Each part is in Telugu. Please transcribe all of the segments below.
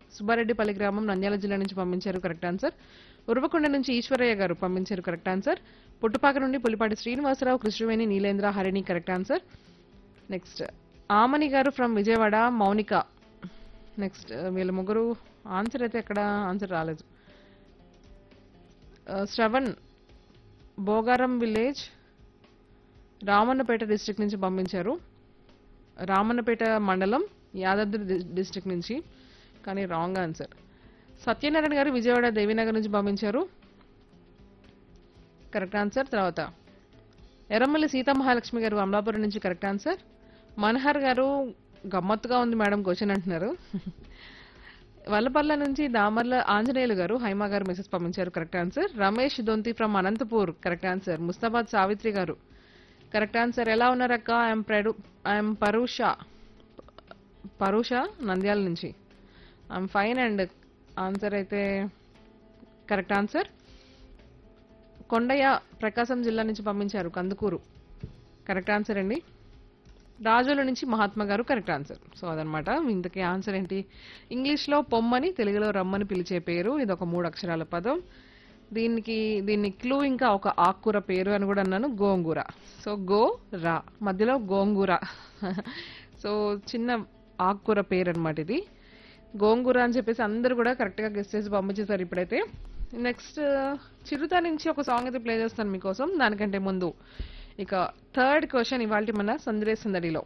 సుబ్బారెడ్డిపల్లి గ్రామం నంద్యాల జిల్లా నుంచి పంపించారు కరెక్ట్ ఆన్సర్ ఉరవకొండ నుంచి ఈశ్వరయ్య గారు పంపించారు కరెక్ట్ ఆన్సర్ పుట్టుపాక నుండి Pulipati Srinivasarao Krishnaveni Neelendra Harini correct answer next Amani garu from Vijayawada Mounika next వీళ్ళ ముగ్గురు ఆన్సర్ అయితే ఎక్కడ ఆన్సర్ రాలేదు ఆ, శ్రవణ్ బోగారం విలేజ్ రామన్నపేట డిస్ట్రిక్ట్ నుంచి పంపించారు రామన్నపేట మండలం యాదాద్రి డి- డిస్ట్రిక్ట్ నుంచి కానీ రాంగ్ ఆన్సర్ సత్యనారాయణ గారు విజయవాడ దేవీనగర్ నుంచి పంపించారు కరెక్ట్ ఆన్సర్ తర్వాత ఎర్రమల్లి సీతామహాలక్ష్మి గారు అమలాపురం నుంచి కరెక్ట్ ఆన్సర్ మనహర్ గారు గమ్మత్తుగా ఉంది మేడం క్వశ్చన్ అంటున్నారు వల్లపల్ల నుంచి దామర్ల ఆంజనేయులు గారు హైమా గారు మెసేజ్ పంపించారు correct answer Ramesh Donthi from Anantapur correct answer Mustabad Savitri garu correct answer ఎలా ఉన్నారక్క ఐఎమ్ ప్రెడు ఐఎమ్ పరుష పరుష నంద్యాల నుంచి ఐఎమ్ ఫైన్ అండ్ ఆన్సర్ అయితే కరెక్ట్ ఆన్సర్ కొండయ్య ప్రకాశం జిల్లా నుంచి పంపించారు కందుకూరు కరెక్ట్ ఆన్సర్ అండి రాజుల నుంచి మహాత్మా గారు కరెక్ట్ ఆన్సర్ సో అదనమాట ఇంతకీ ఆన్సర్ ఏంటి ఇంగ్లీష్లో పొమ్మని తెలుగులో రమ్మని పిలిచే పేరు ఇది ఒక మూడు అక్షరాల పదం దీనికి దీన్ని క్లూ ఇంకా ఒక ఆకుకూర పేరు అని కూడా అన్నాను గోంగూర సో గో రా మధ్యలో గోంగూర సో చిన్న ఆకుకూర పేరు అనమాట ఇది గోంగూర అని చెప్పేసి అందరూ కూడా కరెక్ట్గా గెస్ట్ చేసి పంపించేశారు ఇప్పుడైతే నెక్స్ట్ చిరుత నుంచి ఒక సాంగ్ అయితే ప్లే చేస్తాను మీకోసం దానికంటే ముందు ఇక థర్డ్ క్వశ్చన్ ఇవాళ మన సందరే సందడిలో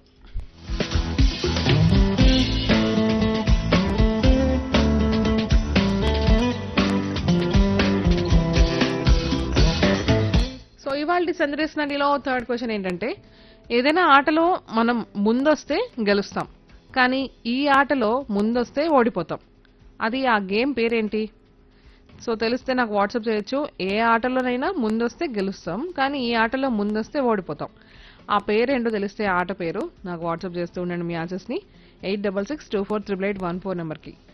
సో ఇవాళ సందరేశ్ నడిలో థర్డ్ క్వశ్చన్ ఏంటంటే ఏదైనా ఆటలో మనం ముందొస్తే గెలుస్తాం కానీ ఈ ఆటలో ముందొస్తే ఓడిపోతాం అది ఆ గేమ్ పేరేంటి సో తెలిస్తే నాకు వాట్సాప్ చేయొచ్చు ఏ ఆటలోనైనా ముందొస్తే గెలుస్తాం కానీ ఈ ఆటలో ముందొస్తే ఓడిపోతాం ఆ పేరేంటో తెలిస్తే ఆ ఆట పేరు నాకు వాట్సాప్ చేస్తూ ఉండండి మీ ఆన్సర్స్ని eight double six two four triple eight one four నెంబర్కి